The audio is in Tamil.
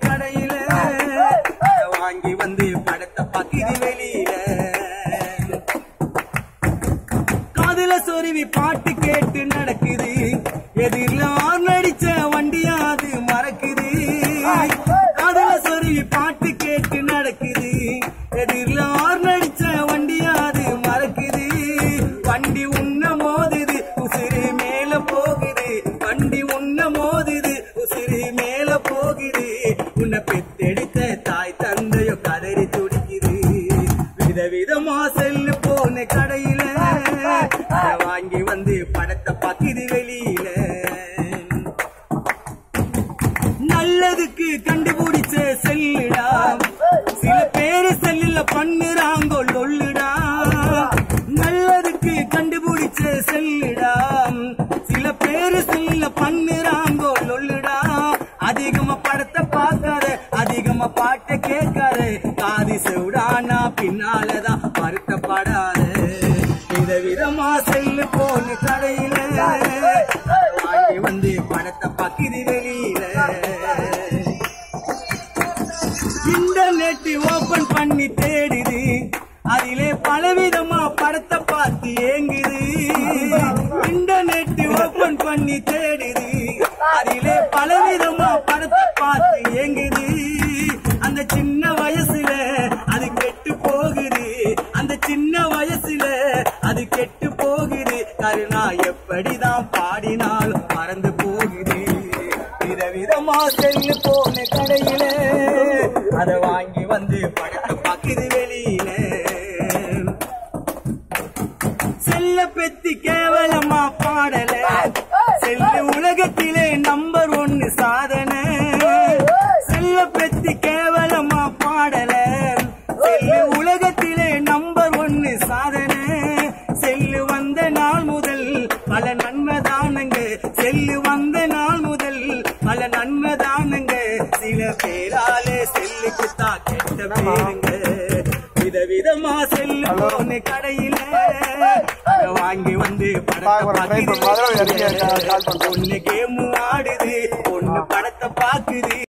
கடையில வாங்கி வந்து படத்தை பாக்குது வெளியில காதுல சொருவி பாட்டு கேட்டு நடக்குது எதிரில் ஆர் நடிச்ச வண்டியா அது மறக்குது காதுல சொருவி பாட்டு கேட்டு நடக்குது எதிரில் ஆர் நடிச்ச வண்டியா அது மறக்குது வண்டி உன்ன மோதுது உசிறு மேல போகுது வண்டி உன்ன மோதுது உசிறு மேல போகுது உன்னை பெத்தெடுத்த தாய் தந்தையோ கதறி துடிக்குது விதவிதமா செல்லு போன கடையில அத வாங்கி வந்து படத்தை பாக்குது வெளியில நல்லதுக்கு கண்டுபிடிச்ச செல்லுடா சில பேரு செல்லுல பண்ணுறாங்கோ லொல்லுடா நல்லதுக்கு கண்டுபிடிச்ச செல்லுடா சில பேரு செல்லுல பண்ணுறாங்கோ லொல்லுடா அதிகமா படத்தை பார்க்காத அதிகமா பாட்டை கேட்காத காதி செவிடானா பின்னாலதான் வருத்தப்படாத விதவிதமா செல்லு போன கடையில வாங்கி வந்து படத்தை பக்கிது வெளியில இன்டர்நெட் ஓபன் பண்ணி தேடுது அதிலே பலவிதமா படத்தை பார்த்து ஏங்குது இன்டர்நெட் ஓபன் பண்ணி தேடுது அதிலே பலவிதமா படத்தை பார்த்து ஏங்குது அந்த சின்ன வயசுல அது கெட்டு போகுது அந்த சின்ன வயசுல அது கெட்டு போகுது கருணா எப்படிதான் பாடினாலும் மறந்து போகுது விதவிதமா செல்லு போன கடையில அத வாங்கி வந்து படத்தை பாக்குது வெளியில செல்ல பெத்தி கேவலமா பாடல செல்லு உலகத்திலே நம்பர் ஒன்னு சாதனை செல்ல பெத்தி கேவலமா பாடல செல்லு உலகத்திலே நம்பர் ஒன்னு சாதனை செல்லு வந்த நாள் முதல் பல நன்மை தானங்க செல்லு வந்த நாள் முதல் பல நன்மை தானங்க சில பேராலே செல்லுக்கு தான் கெட்ட பேருங்க விதவிதமா செல்லு போன கடையில அத வாங்கி வந்து படத்தை try பண்ணு. முதல்ல இறங்கி பாக்குது call பண்ணு. ஒண்ணு கேம் ஆடுது ஒண்ணு படத்தை பாக்குது